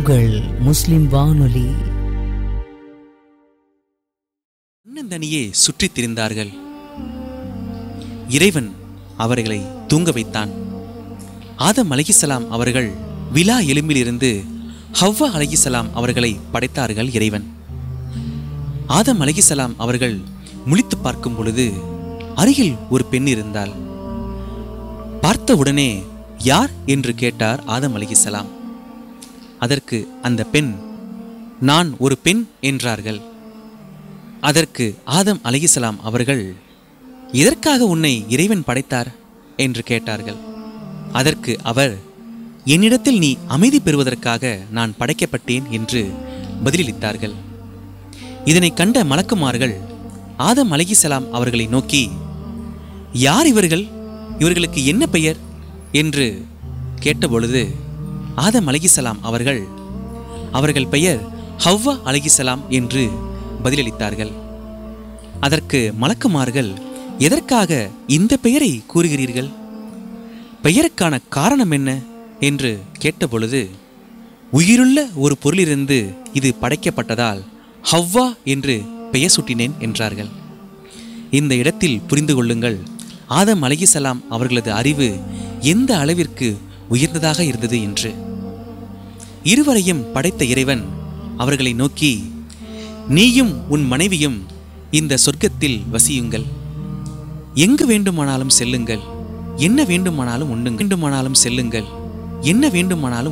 உங்கள் முஸ்லிம் வானொலி தன்னந்தனியே சுற்றித் திரிந்தார்கள் இறைவன் அவர்களை தூங்க வைத்தான் ஆதம் அலைஹிஸ்ஸலாம் அவர்கள் விலா எலும்பிலிருந்து ஹவ்வா அலைஹிஸ்ஸலாம் அவர்களை படைத்தார்கள் இறைவன் ஆதம் அலைஹிஸ்ஸலாம் அவர்கள் முழித்து பார்க்கும் பொழுது அருகில் ஒரு பெண் இருந்தாள் பார்த்த உடனே யார் என்று கேட்டார் ஆதம் அலைஹிஸ்ஸலாம் அதற்கு அந்த பெண் நான் ஒரு பெண் என்றார்கள் அதற்கு ஆதம் அலைஹிஸ்ஸலாம் அவர்கள் எதற்காக உன்னை இறைவன் படைத்தார் என்று கேட்டார்கள் அதற்கு அவர் என்னிடத்தில் நீ அமைதி பெறுவதற்காக நான் படைக்கப்பட்டேன் என்று பதிலளித்தார்கள் இதனை கண்ட மலக்குமார்கள் ஆதம் அலைஹிஸ்ஸலாம் அவர்களை நோக்கி யார் இவர்கள் இவர்களுக்கு என்ன பெயர் என்று கேட்டபொழுது ஆதம் அலைஹிஸ்ஸலாம் அவர்கள் அவர்கள் பெயர் ஹவ்வா அலைஹிஸ்ஸலாம் என்று பதிலளித்தார்கள் அதற்கு மலக்குமார்கள் எதற்காக இந்த பெயரை கூறுகிறீர்கள் பெயருக்கான காரணம் என்ன என்று கேட்டபொழுது உயிருள்ள ஒரு பொருளிலிருந்து இது படைக்கப்பட்டதால் ஹவ்வா என்று பெயர் சூட்டினேன் என்றார்கள் இந்த இடத்தில் புரிந்து கொள்ளுங்கள் ஆதம் அலைஹிஸ்ஸலாம் அவர்களது அறிவு எந்த அளவிற்கு உயர்ந்ததாக இருந்தது என்று இருவரையும் படைத்த இறைவன் அவர்களை நோக்கி நீயும் உன் மனைவியும் இந்த சொர்க்கத்தில் வசியுங்கள் எங்கு வேண்டுமானாலும் செல்லுங்கள் என்ன வேண்டுமானாலும் உண்ணுங்கள் வேண்டுமானாலும் செல்லுங்கள் என்ன வேண்டுமானாலும்